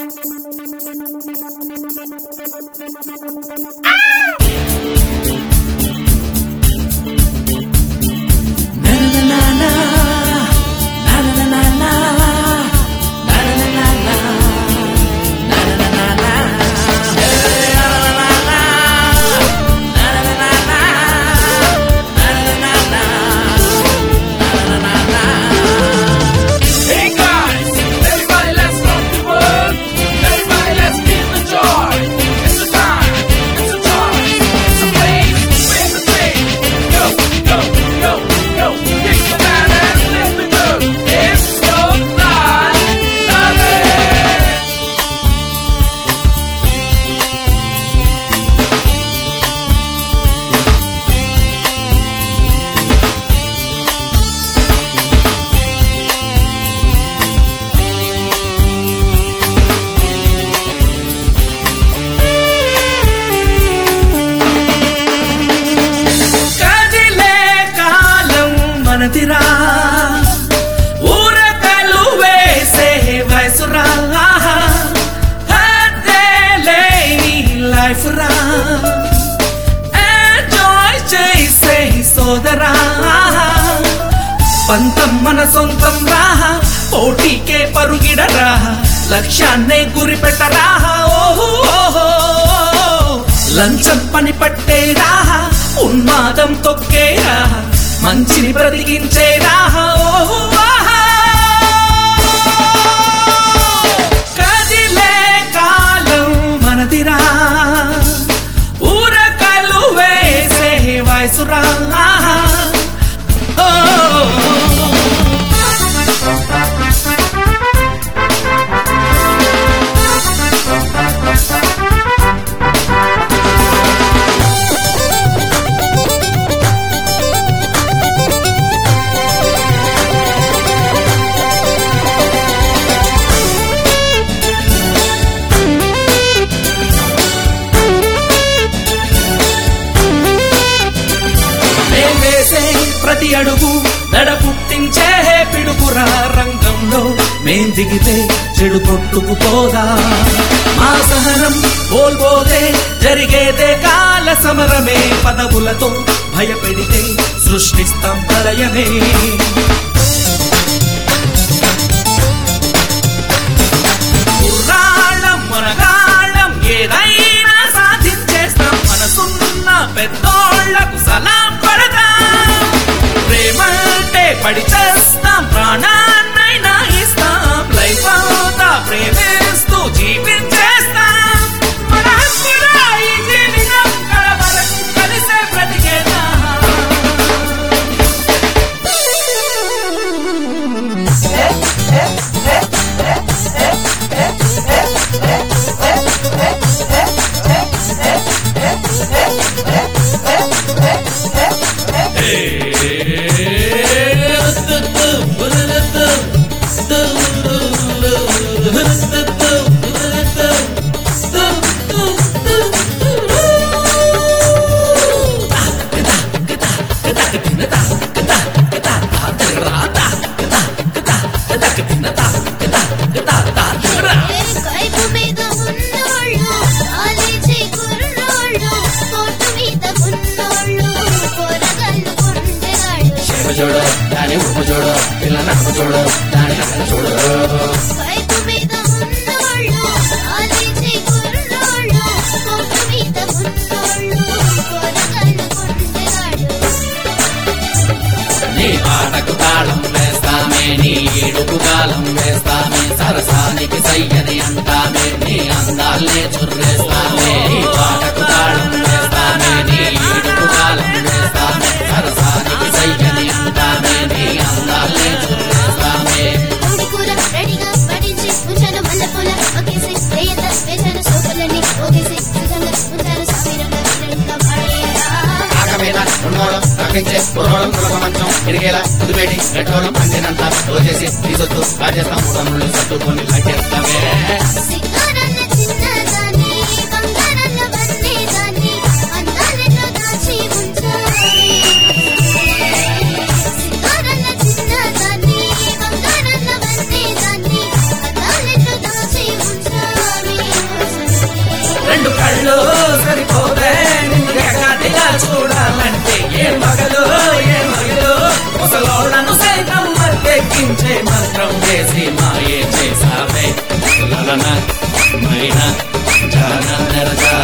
Hey guys, everybody let's rock the world. Everybody let's feel the joy. It's a time, it's a choice, it's a place, it's a thing. Go, go, go, go. Kick the band and lift the girl. It's your life, love it. కదిలే కాలం మనదిరా ఊరకలు వేసే వయసురా హద్దేలే నీ life రా enjoy చేసే సోదరా పంతం మన సొంతం రా పోటీకే పరుగిడరా లక్ష్యాన్నే గురిపెట్టరా ఓహో ఓహో లంచం పని పట్టేరా ఉన్మాదం తొక్కేరా మంచిని బ్రతికించేరా ఓహో ఆహా. కదిలే కాలం మనదిరా ఊరకలు వేసే వయసురా ఓ మేం వేసే ప్రతి అడుగు దడ పుట్టించే పిడుగురా రంగంలో మేం దిగితే చెడు కొట్టుకుపోదా మా సహనం కోల్పోతే జరిగేదే కాల సమరమే పదవులతో భయపెడితే సృష్టిస్తాం ప్రళయమే పురాణం మనగాళం ఏదైనా సాధించేస్తాం మనసున్న పెద్దోళ్లకు సలాం కొడతాం ప్రేమంటే పడి చేస్తాం ప్రాణాన్నైనా ఇస్తాం లైఫ్ అంతా ప్రేమిస్తూ జీవించేస్తాం మన హక్కురా ఈ జీవితం కడవరకు కలిసే బ్రతికేద్దాం కైపు మీద ఉన్నోళ్ళు ఆలిచి కుర్రోళ్ళు కోటు మీద ఉన్నోళ్ళు కూరగాళ్ళు గుండెగాళ్ళు చూడు దాని ఉప్పు చూడు పిల్ల నడుపు చూడు దాని నగల చూడు కైపు మీద ఉన్నోళ్ళు ఆలిచి కుర్రోళ్ళు కోటు మీద ఉన్నోళ్ళు కూరగాళ్ళు గుండెగాళ్ళు నీ పాటకు తాళం వేస్తామే నీ ఏడుపు కాలం వేస్తామే సరసానికి సయ్యని అంటామే నీ అందాల్నే చుర్రేస్తామే నీ పాటకు తాళం వేస్తామే నీ ఏడుపు కాలం వేస్తామే సరసానికి సయ్యని అంటామే నీ అందాల్నే చుర్రేస్తామే కోడి కూర రెడీగా పడించి ఉంచాను మల్లెపూల ఒకేసి వేయంత వేశాను సోపులని ఒకేసి సుఖంగా ఉంచాను సామీరంగా వీరంగా పాడేయరా ఆక మీద ఉన్నోళం రక్షించే కుర్రోళం కులక మంచం ఎరిగేలా కుదిపేటి రెట్టోళం అందినంత రోజేసి తీసుకొస్తూ రాజేస్తాం మూడములు సర్దుకొని లగ్గేస్తామే సింగారన్న చిన్నదాన్ని బంగారన్న బందేదాన్ని అందాలలో దాచి ఉంచాలి సింగారన్న చిన్నదాన్ని బంగారన్న బందేదాన్ని అందాలలో దాచి ఉంచాలి చూడాలంటే ఏ మగలు ఏ మగలు ముసలోళ్ళను సైతం మత్తెక్కించే మంత్రం వేసి మాయే చేసావే లలన మైనా జాన నెరజా